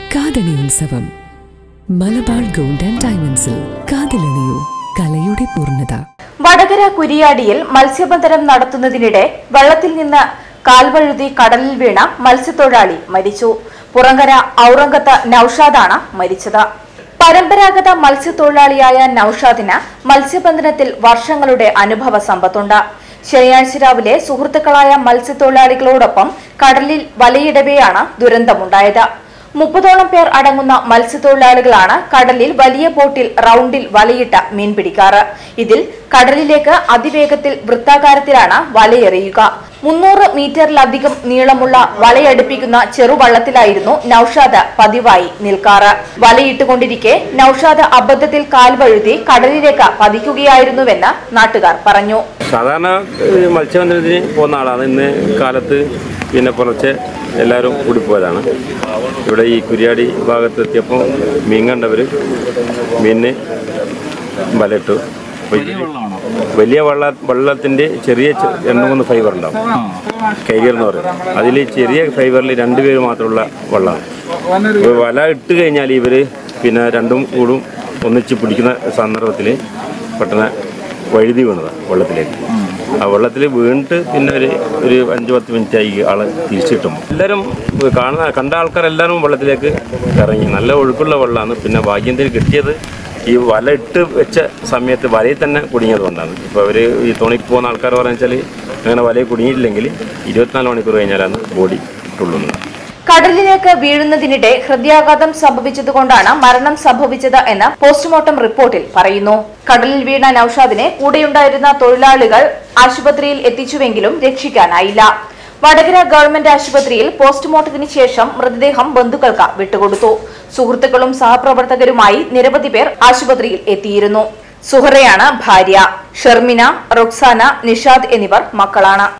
കാതണി ഉത്സവം Malabar gold and ഡയമണ്ട്സിൽ കാതിലണിയൂ കലയുടെ പൂർണ്ണത വടകര കുരിയാടിയിൽ മത്സ്യബന്ധനം നടത്തുന്നതിനിടെ വെള്ളത്തിൽ നിന്ന് കാൽവഴുതി കടലിൽ വീണ മത്സ്യത്തൊഴിലാളി മരിച്ചു പുറങ്കര ഔറംഗത്ത് നൌഷാദാണ് മരിച്ചത് പരമ്പരാഗത മത്സ്യത്തൊഴിലാളിയായ നൌഷാദിന് മത്സ്യബന്ധനത്തിൽ വർഷങ്ങളുടെ അനുഭവ സമ്പത്തുണ്ട് ശനിയാഴ്ച രാവിലെ സുഹൃത്തുക്കളായ മത്സ്യത്തൊഴിലാളികളോടൊപ്പം കടലിൽ വലയിടവെയാണ് ദുരന്തമുണ്ടായത് മുപ്പതോളം പേർ അടങ്ങുന്ന മത്സ്യത്തൊഴിലാളികളാണ് കടലിൽ വലിയ ബോട്ടിൽ റൗണ്ടിൽ വലയിട്ട് മീൻ പിടിക്കാറ് ഇതിൽ കടലിലേക്ക് അതിവേഗത്തിൽ വൃത്താകാരത്തിലാണ് വലയെറിയുക മുന്നൂറ് മീറ്ററിലധികം നീളമുള്ള വലയടുപ്പിക്കുന്ന ചെറുവള്ളത്തിലായിരുന്നു നൌഷാദ് പതിവായി നിൽക്കാറ് വലയിട്ടുകൊണ്ടിരിക്കെ നൌഷാദ് അബദ്ധത്തിൽ കാൽവഴുതി കടലിലേക്ക് പതിക്കുകയായിരുന്നുവെന്ന് നാട്ടുകാർ പറഞ്ഞു സാധാരണ ഏഹ്, മത്സ്യബന്ധനത്തിന് പോകുന്ന ആളാണ് ഇന്ന് കാലത്ത് പിന്നെ പുറച്ച് എല്ലാവരും കൂടി പോയതാണ് ഇവിടെ ഈ കുരിയാടി ഭാഗത്ത് എത്തിയപ്പോൾ മീൻ കണ്ടവർ മീനിന് വലയിട്ടു വലിയ- വലിയ വള്ള വള്ളത്തിൻ്റെ ചെറിയ ചെ- രണ്ട് മൂന്ന് ഫൈബർ ഉണ്ടാവും കൈകർ എന്ന് പറയും അതിൽ ചെറിയ ഫൈബറിൽ രണ്ട് പേര് മാത്രമുള്ള വള്ളമാണ് ഇപ്പൊ വല ഇട്ട് കഴിഞ്ഞാൽ ഇവർ പിന്നെ രണ്ടും കൂടും ഒന്നിച്ച് പിടിക്കുന്ന സന്ദർഭത്തിൽ പെട്ടെന്ന് വഴുതി വീണതാണ് വെള്ളത്തിലേക്ക് ആ വെള്ളത്തിൽ വീണിട്ട് പിന്നെ ഒരു ഒരു അഞ്ച് പത്ത് മിനിറ്റ് ആയി ആള് തിരിച്ചു കിട്ടുമ്പോൾ എല്ലാവരും കാണുന്ന കണ്ട ആൾക്കാരെല്ലാവരും വെള്ളത്തിലേക്ക് ഇറങ്ങി നല്ല ഒഴുക്കുള്ള വെള്ളമാണ് പിന്നെ ഭാഗ്യത്തിന് കിട്ടിയത് ഈ വല ഇട്ട് വെച്ച സമയത്ത് വലയിൽ തന്നെ കുടുങ്ങിയത് കൊണ്ടാണ് ഇപ്പോൾ അവർ ഈ തോണിക്ക് പോകുന്ന ആൾക്കാർ പറഞ്ഞു വെച്ചാൽ അങ്ങനെ വലയിൽ കുടുങ്ങിയിട്ടില്ലെങ്കിൽ ഇരുപത്തിനാല് മണിക്കൂർ കഴിഞ്ഞാലാണ് ബോഡി തുള്ളുന്നത് കടലിലേക്ക് വീഴുന്നതിനിടെ ഹൃദയാഘാതം സംഭവിച്ചതുകൊണ്ടാണ് മരണം സംഭവിച്ചത് എന്ന് പോസ്റ്റ്മോർട്ടം റിപ്പോർട്ടിൽ പറയുന്നു കടലിൽ വീണ നൌഷാദിനെ കൂടെയുണ്ടായിരുന്ന തൊഴിലാളികൾ ആശുപത്രിയിൽ എത്തിച്ചുവെങ്കിലും രക്ഷിക്കാനായില്ല വടകര ഗവൺമെന്റ് ആശുപത്രിയിൽ പോസ്റ്റ്മോർട്ടത്തിന് ശേഷം മൃതദേഹം ബന്ധുക്കൾക്ക് വിട്ടുകൊടുത്തു സുഹൃത്തുക്കളും സഹപ്രവർത്തകരുമായി നിരവധി പേർ ആശുപത്രിയിൽ എത്തിയിരുന്നു സുഹറയാണ് ഭാര്യ ഷെർമിന റൊക്സാന നിഷാദ് എന്നിവർ മക്കളാണ്